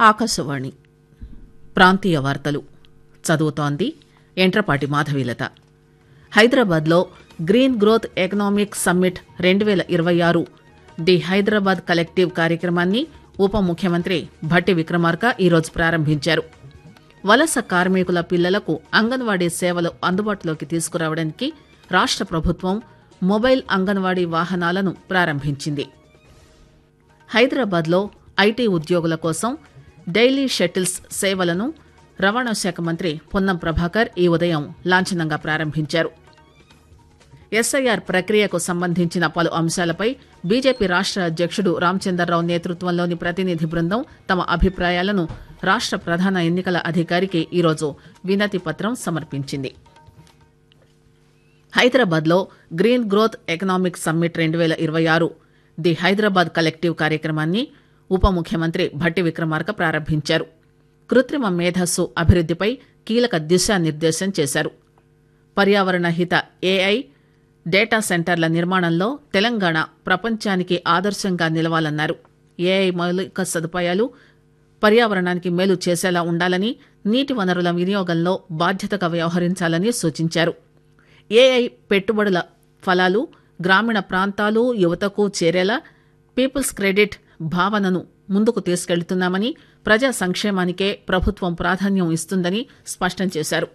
ఆకాశవాణి ప్రాంతీయ వార్తలు చదువుతోంది ఎంట్రపాటి మాధవీలత హైదరాబాద్లో గ్రీన్ గ్రోత్ ఎకనామిక్ సమ్మిట్ రెండు వేల ఇరవై ఆరు ది హైదరాబాద్ కలెక్టివ్ కార్యక్రమాన్ని ఉప ముఖ్యమంత్రి భట్టి విక్రమార్క ఈరోజు ప్రారంభించారు వలస కార్మికుల పిల్లలకు అంగన్వాడీ సేవలు అందుబాటులోకి తీసుకురావడానికి రాష్ట్ర ప్రభుత్వం మొబైల్ అంగన్వాడీ వాహనాలను ప్రారంభించింది హైదరాబాద్లో ఐటీ ఉద్యోగుల కోసం డైలీ షటిల్స్ సేవలను రవాణా శాఖ మంత్రి పొన్నం ప్రభాకర్ ఈ ఉదయం లాంఛనంగా ప్రారంభించారు ఎస్ఐఆర్ ప్రక్రియకు సంబంధించిన పలు అంశాలపై బీజేపీ రాష్ట్ర అధ్యక్షుడు రామచందర్రావు నేతృత్వంలోని ప్రతినిధి బృందం తమ అభిప్రాయాలను రాష్ట్ర ప్రధాన ఎన్నికల అధికారికి ఈరోజు వినతి పత్రం సమర్పించింది హైదరాబాద్లో గ్రీన్ గ్రోత్ ఎకనామిక్ సమ్మిట్ రెండు వేల ఇరవై ఆరు ది హైదరాబాద్ కలెక్టివ్ కార్యక్రమాన్ని ఉప ముఖ్యమంత్రి భట్టి విక్రమార్క ప్రారంభించారు కృత్రిమ మేధస్సు అభివృద్దిపై కీలక దిశానిర్దేశం చేశారు పర్యావరణ హిత ఏఐ డేటా సెంటర్ల నిర్మాణంలో తెలంగాణ ప్రపంచానికి ఆదర్శంగా నిలవాలన్నారు ఏఐ మౌలిక సదుపాయాలు పర్యావరణానికి మేలు చేసేలా ఉండాలని నీటి వనరుల వినియోగంలో బాధ్యతగా వ్యవహరించాలని సూచించారు ఏఐ పెట్టుబడుల ఫలాలు గ్రామీణ ప్రాంతాలు యువతకు చేరేలా పీపుల్స్ క్రెడిట్ భావనను ముందుకు తీసుకెళ్తున్నామని ప్రజా సంక్షేమానికే ప్రభుత్వం ప్రాధాన్యం ఇస్తుందని స్పష్టం చేశారు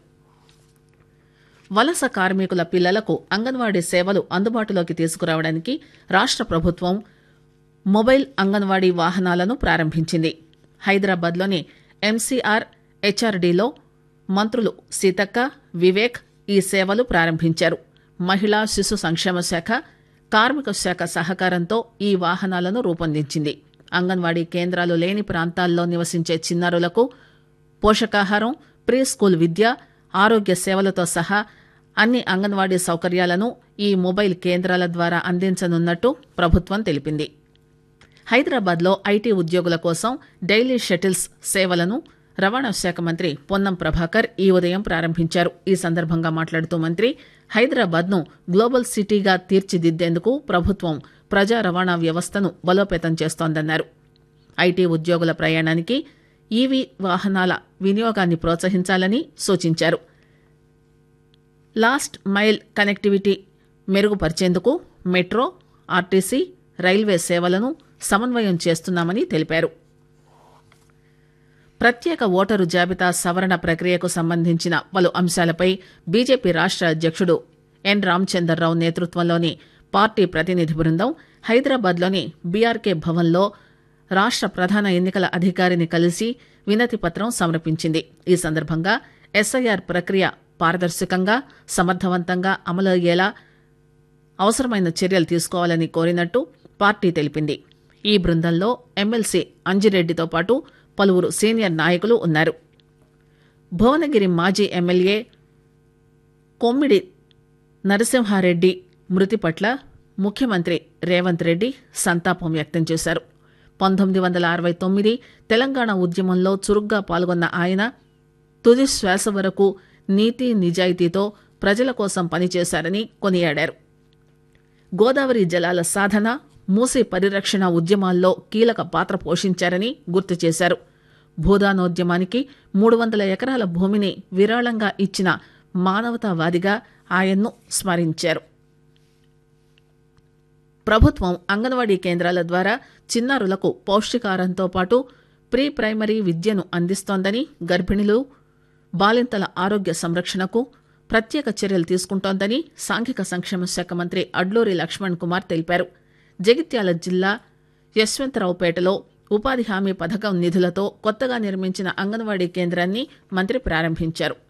వలస కార్మికుల పిల్లలకు అంగన్వాడీ సేవలు అందుబాటులోకి తీసుకురావడానికి రాష్ట్ర ప్రభుత్వం మొబైల్ అంగన్వాడీ వాహనాలను ప్రారంభించింది హైదరాబాద్లోని ఎంసీఆర్ హెచ్ఆర్డీలో మంత్రులు సీతక్క వివేక్ ఈ సేవలు ప్రారంభించారు మహిళా శిశు సంక్షేమ శాఖ కార్మిక శాఖ సహకారంతో ఈ వాహనాలను రూపొందించింది అంగన్వాడీ కేంద్రాలు లేని ప్రాంతాల్లో నివసించే చిన్నారులకు పోషకాహారం ప్రీ స్కూల్ విద్య ఆరోగ్య సేవలతో సహా అన్ని అంగన్వాడీ సౌకర్యాలను ఈ మొబైల్ కేంద్రాల ద్వారా అందించనున్నట్టు ప్రభుత్వం తెలిపింది హైదరాబాద్లో ఐటీ ఉద్యోగుల కోసం డైలీ షటిల్స్ సేవలను రవాణా శాఖ మంత్రి పొన్నం ప్రభాకర్ ఈ ఉదయం ప్రారంభించారు ఈ సందర్భంగా మాట్లాడుతూ మంత్రి హైదరాబాద్ను గ్లోబల్ సిటీగా తీర్చిదిద్దేందుకు ప్రభుత్వం ప్రజా రవాణా వ్యవస్థను బలోపేతం చేస్తోందన్నారు ఐటీ ఉద్యోగుల ప్రయాణానికి ఈవీ వాహనాల వినియోగాన్ని ప్రోత్సహించాలని సూచించారు లాస్ట్ మైల్ కనెక్టివిటీ మెరుగుపరిచేందుకు మెట్రో ఆర్టీసీ రైల్వే సేవలను సమన్వయం చేస్తున్నామని తెలిపారు ప్రత్యేక ఓటరు జాబితా సవరణ ప్రక్రియకు సంబంధించిన పలు అంశాలపై బీజేపీ రాష్ట్ర అధ్యక్షుడు ఎన్ రామచందర్రావు నేతృత్వంలోని పార్టీ ప్రతినిధి బృందం హైదరాబాద్లోని బీఆర్కే భవన్లో రాష్ట్ర ప్రధాన ఎన్నికల అధికారిని కలిసి వినతి పత్రం సమర్పించింది ఈ సందర్భంగా ఎస్ఐఆర్ ప్రక్రియ పారదర్శకంగా సమర్థవంతంగా అమలయ్యేలా అవసరమైన చర్యలు తీసుకోవాలని కోరినట్టు పార్టీ తెలిపింది ఈ బృందంలో ఎమ్మెల్సీ అంజిరెడ్డితో పాటు పలువురు సీనియర్ నాయకులు ఉన్నారు భువనగిరి మాజీ ఎమ్మెల్యే కొమ్మిడి నరసింహారెడ్డి మృతి పట్ల ముఖ్యమంత్రి రేవంత్ రెడ్డి సంతాపం వ్యక్తం చేశారు పంతొమ్మిది వందల అరవై తొమ్మిది తెలంగాణ ఉద్యమంలో చురుగ్గా పాల్గొన్న ఆయన తుది శ్వాస వరకు నీతి నిజాయితీతో ప్రజల కోసం పనిచేశారని కొనియాడారు గోదావరి జలాల సాధన మూసీ పరిరక్షణ ఉద్యమాల్లో కీలక పాత్ర పోషించారని గుర్తు చేశారు భూదానోద్యమానికి మూడు వందల ఎకరాల భూమిని విరాళంగా ఇచ్చిన మానవతావాదిగా ఆయన్ను స్మరించారు ప్రభుత్వం అంగన్వాడీ కేంద్రాల ద్వారా చిన్నారులకు పౌష్టికాహారంతో పాటు ప్రీ ప్రైమరీ విద్యను అందిస్తోందని గర్భిణులు బాలింతల ఆరోగ్య సంరక్షణకు ప్రత్యేక చర్యలు తీసుకుంటోందని సాంఘిక సంక్షేమ శాఖ మంత్రి అడ్లూరి లక్ష్మణ్ కుమార్ తెలిపారు జగిత్యాల జిల్లా యశ్వంతరావుపేటలో ఉపాధి హామీ పథకం నిధులతో కొత్తగా నిర్మించిన అంగన్వాడీ కేంద్రాన్ని మంత్రి ప్రారంభించారు